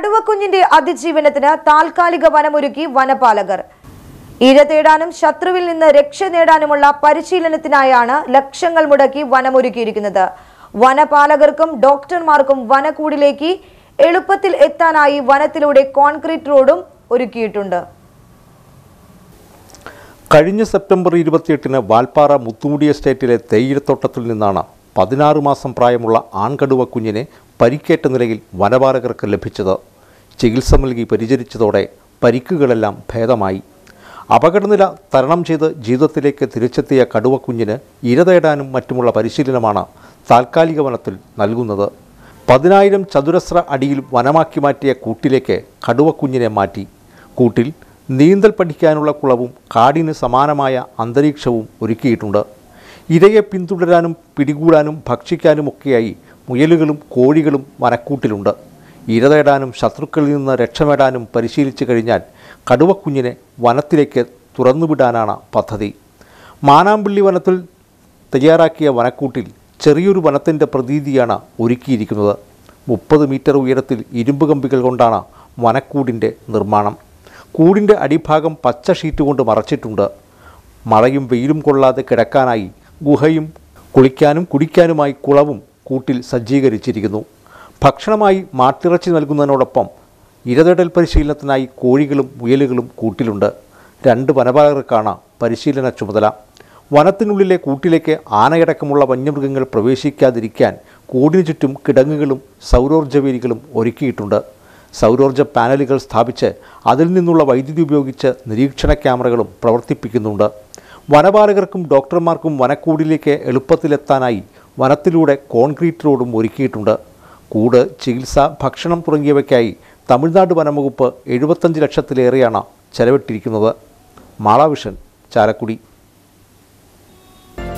കടുവക്കുഞ്ഞിന്റെ അതിജീവനത്തിന് താൽക്കാലിക വനമൊരുക്കി വനപാലകർ ഇര തേടാനും ശത്രുവിൽ നിന്ന് രക്ഷ നേടാനുമുള്ള പരിശീലനത്തിനായാണ് ലക്ഷങ്ങൾ മുടക്കി വനമൊരുക്കിയിരിക്കുന്നത് വനപാലകർക്കും ഡോക്ടർമാർക്കും വനക്കൂടിലേക്ക് എളുപ്പത്തിൽ എത്താനായി വനത്തിലൂടെ കോൺക്രീറ്റ് റോഡും ഒരുക്കിയിട്ടുണ്ട് കഴിഞ്ഞ സെപ്റ്റംബർ ഇരുപത്തിയെട്ടിന് വാൽപ്പാറ മുത്തുമുടി എസ്റ്റേറ്റിലെ തേയിലത്തോട്ടത്തിൽ നിന്നാണ് പതിനാറ് മാസം പ്രായമുള്ള ആൺകടുവ കുഞ്ഞിനെ പരിക്കേറ്റ നിലയിൽ വനപാലകർക്ക് ലഭിച്ചത് ചികിത്സ നൽകി പരിചരിച്ചതോടെ പരിക്കുകളെല്ലാം ഭേദമായി അപകടനില തരണം ചെയ്ത് ജീവിതത്തിലേക്ക് തിരിച്ചെത്തിയ കടുവ കുഞ്ഞിന് ഇര തേടാനും മറ്റുമുള്ള പരിശീലനമാണ് താൽക്കാലിക വനത്തിൽ നൽകുന്നത് പതിനായിരം ചതുരശ്ര അടിയിൽ വനമാക്കി മാറ്റിയ കൂട്ടിലേക്ക് കടുവ കുഞ്ഞിനെ മാറ്റി കൂട്ടിൽ നീന്തൽ പഠിക്കാനുള്ള കുളവും കാടിന് സമാനമായ അന്തരീക്ഷവും ഒരുക്കിയിട്ടുണ്ട് ഇരയെ പിന്തുടരാനും പിടികൂടാനും ഭക്ഷിക്കാനുമൊക്കെയായി മുയലുകളും കോഴികളും വനക്കൂട്ടിലുണ്ട് ഇര തേടാനും ശത്രുക്കളിൽ നിന്ന് രക്ഷനേടാനും പരിശീലിച്ചു കഴിഞ്ഞാൽ കടുവക്കുഞ്ഞിനെ വനത്തിലേക്ക് തുറന്നുവിടാനാണ് പദ്ധതി മാനാമ്പള്ളി വനത്തിൽ തയ്യാറാക്കിയ വനക്കൂട്ടിൽ ചെറിയൊരു വനത്തിൻ്റെ പ്രതീതിയാണ് ഒരുക്കിയിരിക്കുന്നത് മുപ്പത് മീറ്റർ ഉയരത്തിൽ ഇരുമ്പ് കമ്പികൾ കൊണ്ടാണ് വനക്കൂടിൻ്റെ നിർമ്മാണം കൂടിൻ്റെ അടിഭാഗം പച്ച ഷീറ്റ് കൊണ്ട് മറച്ചിട്ടുണ്ട് മഴയും വെയിലും കൊള്ളാതെ കിടക്കാനായി ഗുഹയും കുളിക്കാനും കുടിക്കാനുമായി കുളവും കൂട്ടിൽ സജ്ജീകരിച്ചിരിക്കുന്നു ഭക്ഷണമായി മാട്ടിറച്ചി നൽകുന്നതിനോടൊപ്പം ഇരതേടൽ പരിശീലനത്തിനായി കോഴികളും മുയലുകളും കൂട്ടിലുണ്ട് രണ്ട് വനപാലകർക്കാണ് പരിശീലന ചുമതല വനത്തിനുള്ളിലെ കൂട്ടിലേക്ക് ആനയടക്കമുള്ള വന്യമൃഗങ്ങൾ പ്രവേശിക്കാതിരിക്കാൻ കൂടിനു ചുറ്റും കിടങ്ങുകളും സൗരോർജ്ജവേലികളും ഒരുക്കിയിട്ടുണ്ട് സൗരോർജ്ജ പാനലുകൾ സ്ഥാപിച്ച് അതിൽ നിന്നുള്ള വൈദ്യുതി ഉപയോഗിച്ച് നിരീക്ഷണ ക്യാമറകളും പ്രവർത്തിപ്പിക്കുന്നുണ്ട് വനപാലകർക്കും ഡോക്ടർമാർക്കും വനക്കൂടിലേക്ക് എളുപ്പത്തിലെത്താനായി വനത്തിലൂടെ കോൺക്രീറ്റ് റോഡും ഒരുക്കിയിട്ടുണ്ട് കൂട് ചികിത്സ ഭക്ഷണം തുടങ്ങിയവയ്ക്കായി തമിഴ്നാട് വനംവകുപ്പ് എഴുപത്തഞ്ച് ലക്ഷത്തിലേറെയാണ് ചെലവിട്ടിരിക്കുന്നത് മാളാവിഷൻ ചാലക്കുടി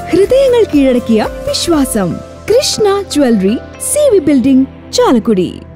ഹൃദയങ്ങൾ കീഴടക്കിയ വിശ്വാസം Krishna jewellery C V building Chalakudy